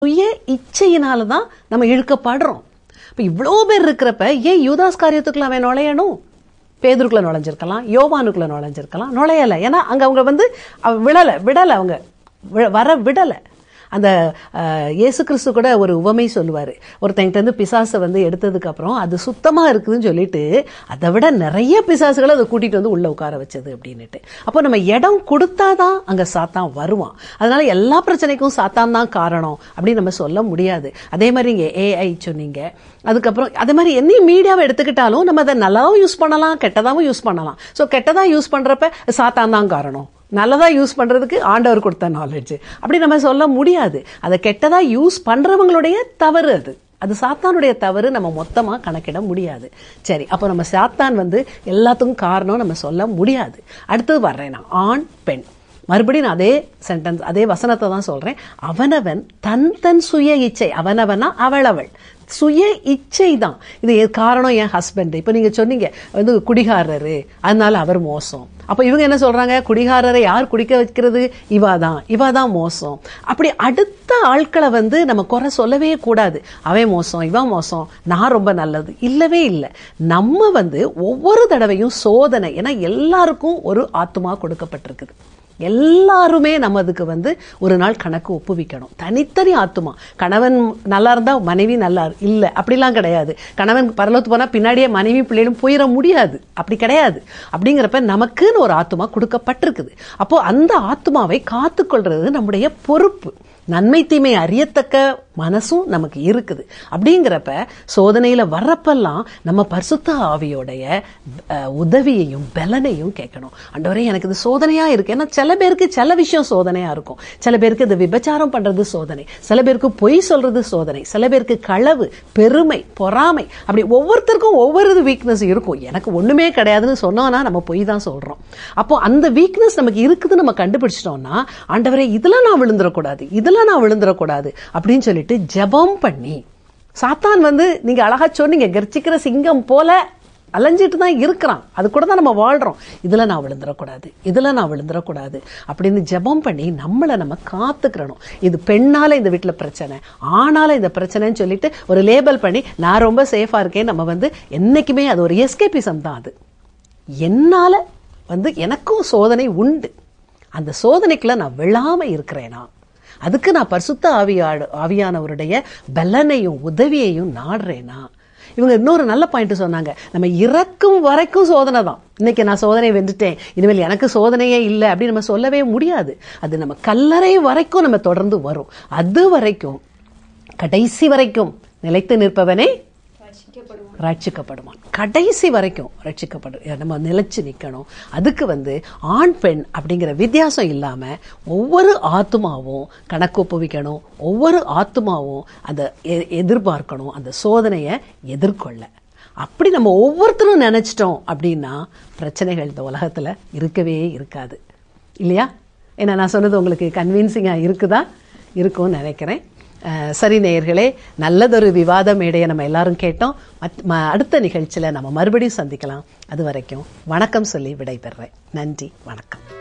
சுய இச்சையினால தான் நம்ம இழுக்கப்படுறோம் இப்போ இவ்வளோ பேர் இருக்கிறப்ப ஏன் யூதாஸ் காரியத்துக்குள்ள அவன் நுழையணும் பேதுருக்குள்ள நுழைஞ்சிருக்கலாம் யோவானுக்குள்ள நுழைஞ்சிருக்கலாம் நுழையலை ஏன்னா அங்கே அவங்க வந்து அவ விடலை விடலை அவங்க வி- வர விடலை அந்த அஹ், இயேசு கிறிஸ்து கூட ஒரு உவமை சொல்லுவார் ஒருத்தங்கிட்ட இருந்து பிசாசை வந்து எடுத்ததுக்கு அப்புறம் அது சுத்தமாக இருக்குதுன்னு சொல்லிட்டு அதை விட நிறைய பிசாசுகளை அதை கூட்டிகிட்டு வந்து உள்ளே உட்கார வச்சது அப்படின்னுட்டு அப்போ நம்ம இடம் கொடுத்தாதான் அங்கே சாத்தான் வருவான் அதனால எல்லா பிரச்சனைக்கும் சாத்தான் தான் காரணம் அப்படின்னு நம்ம சொல்ல முடியாது அதே மாதிரி இங்கே ஏஐ சொன்னீங்க அதுக்கப்புறம் அதே மாதிரி என்ன மீடியாவை எடுத்துக்கிட்டாலும் நம்ம அதை நல்லாவும் யூஸ் பண்ணலாம் கெட்டதாகவும் யூஸ் பண்ணலாம் ஸோ கெட்டதாக யூஸ் பண்ணுறப்ப சாத்தான் தான் காரணம் நல்லதா யூஸ் பண்றதுக்கு ஆண்டவர் கொடுத்த நாலேஜ் அப்படி நம்ம சொல்ல முடியாது அதை கெட்டதா யூஸ் பண்றவங்களுடைய தவறு அது அது சாத்தானுடைய தவறு நம்ம மொத்தமா கணக்கிட முடியாது சரி அப்போ நம்ம சாத்தான் வந்து எல்லாத்துக்கும் காரணம் நம்ம சொல்ல முடியாது அடுத்தது வர்றேன் நான் ஆண் பெண் மறுபடியும் நான் அதே சென்டென்ஸ் அதே வசனத்தை தான் சொல்றேன் அவனவன் தன் தன் சுய இச்சை அவனவனா அவளவள் சுய இச்சை தான் இது எ- காரணம் என் ஹஸ்பண்ட் இப்போ நீங்க சொன்னீங்க வந்து குடிகாரரு அதனால அவர் மோசம் அப்போ இவங்க என்ன சொல்றாங்க குடிகாரரை யார் குடிக்க வைக்கிறது இவா தான் இவா தான் மோசம் அப்படி அடுத்த ஆட்களை வந்து நம்ம குறை சொல்லவே கூடாது அவன் மோசம் இவன் மோசம் நான் ரொம்ப நல்லது இல்லவே இல்லை நம்ம வந்து ஒவ்வொரு தடவையும் சோதனை ஏன்னா எல்லாருக்கும் ஒரு ஆத்மா கொடுக்கப்பட்டிருக்குது எல்லாருமே நமதுக்கு வந்து ஒரு நாள் கணக்கு ஒப்புவிக்கணும் தனித்தனி ஆத்துமா கணவன் நல்லா இருந்தா மனைவி நல்லா இரு- இல்ல அப்படிலாம் கிடையாது கணவன் பரலோத்து போனா பின்னாடியே மனைவி பிள்ளைகளும் போயிட முடியாது அப்படி கிடையாது அப்படிங்கிறப்ப நமக்குன்னு ஒரு ஆத்துமா கொடுக்கப்பட்டிருக்குது அப்போ அந்த ஆத்துமாவை காத்துக்கொள்றது நம்முடைய பொறுப்பு நன்மை தீமை அறியத்தக்க மனசும் நமக்கு இருக்குது அப்படிங்கிறப்ப சோதனையில வர்றப்பெல்லாம் நம்ம பரிசுத்த ஆவியோடைய அஹ், உதவியையும் பலனையும் கேட்கணும் ஆண்டவரே எனக்கு இது சோதனையா இருக்கு ஏன்னா சில பேருக்கு சில விஷயம் சோதனையா இருக்கும் சில பேருக்கு இது விபச்சாரம் பண்றது சோதனை சில பேருக்கு பொய் சொல்றது சோதனை சில பேருக்கு களவு பெருமை பொறாமை அப்படி ஒவ்வொருத்தருக்கும் ஒவ்வொரு வீக்னஸ் இருக்கும் எனக்கு ஒண்ணுமே கிடையாதுன்னு சொன்னோம்னா நம்ம பொய் தான் சொல்றோம் அப்போ அந்த வீக்னஸ் நமக்கு இருக்குதுன்னு நம்ம கண்டுபிடிச்சிட்டோம்னா ஆண்டவரே இதெல்லாம் நான் விழுந்துடக்கூடாது இதெல்லாம் நான் விழுந்துடக்கூடாது அப்படின்னு சொல்லிட்டு ஜெபம் பண்ணி சாத்தான் வந்து நீங்க அழகா சொன்னீங்க கர்ச்சிக்கிற சிங்கம் போல அலைஞ்சிட்டு தான் இருக்கிறான் அது கூட தான் நம்ம வாழ்றோம் இதுல நான் விழுந்துடக்கூடாது இதுல நான் விழுந்துடக்கூடாது அப்படின்னு ஜெபம் பண்ணி நம்மளை நம்ம காத்துக்கிறணும் இது பெண்ணால இந்த வீட்டுல பிரச்சனை ஆணால இந்த பிரச்சனைன்னு சொல்லிட்டு ஒரு லேபல் பண்ணி நான் ரொம்ப சேஃபா இருக்கேன் நம்ம வந்து என்னைக்குமே அது ஒரு எஸ்கேபிசம் தான் அது என்னால வந்து எனக்கும் சோதனை உண்டு அந்த சோதனைக்குள்ள நான் விழாம இருக்கிறேனா அதுக்கு நான் பரிசுத்த ஆவியாடு ஆவியானவருடைய பலனையும் உதவியையும் நாடுறேனா இவங்க இன்னொரு நல்ல பாயிண்ட் சொன்னாங்க நம்ம இறக்கும் வரைக்கும் சோதனை தான் இன்னைக்கு நான் சோதனையை வென்றுட்டேன் இனிமேல் எனக்கு சோதனையே இல்லை அப்படின்னு நம்ம சொல்லவே முடியாது அது நம்ம கல்லறை வரைக்கும் நம்ம தொடர்ந்து வரும் அது வரைக்கும் கடைசி வரைக்கும் நிலைத்து நிற்பவனே ரட்சிக்கப்படுவான் கடைசி வரைக்கும் ரட்சிக்கப்படு நம்ம நிலைச்சு நிக்கணும் அதுக்கு வந்து ஆண் பெண் அப்படிங்கிற வித்தியாசம் இல்லாம ஒவ்வொரு ஆத்துமாவும் கணக்கு ஒப்புவிக்கணும் ஒவ்வொரு ஆத்துமாவும் அந்த எ- எதிர்பார்க்கணும் அந்த சோதனையை எதிர்கொள்ள அப்படி நம்ம ஒவ்வொருத்தரும் நினைச்சிட்டோம் அப்படின்னா பிரச்சனைகள் இந்த உலகத்துல இருக்கவே இருக்காது இல்லையா ஏன்னா நான் சொன்னது உங்களுக்கு கன்வின்சிங்கா இருக்குதா இருக்கும்னு நினைக்கிறேன் அஹ், சரி நேயர்களே நல்லதொரு விவாத மேடையை நம்ம எல்லாரும் கேட்டோம் மத்- ம- அடுத்த நிகழ்ச்சியில் நம்ம மறுபடியும் சந்திக்கலாம் அது வரைக்கும் வணக்கம் சொல்லி விடைபெறுறேன் நன்றி வணக்கம்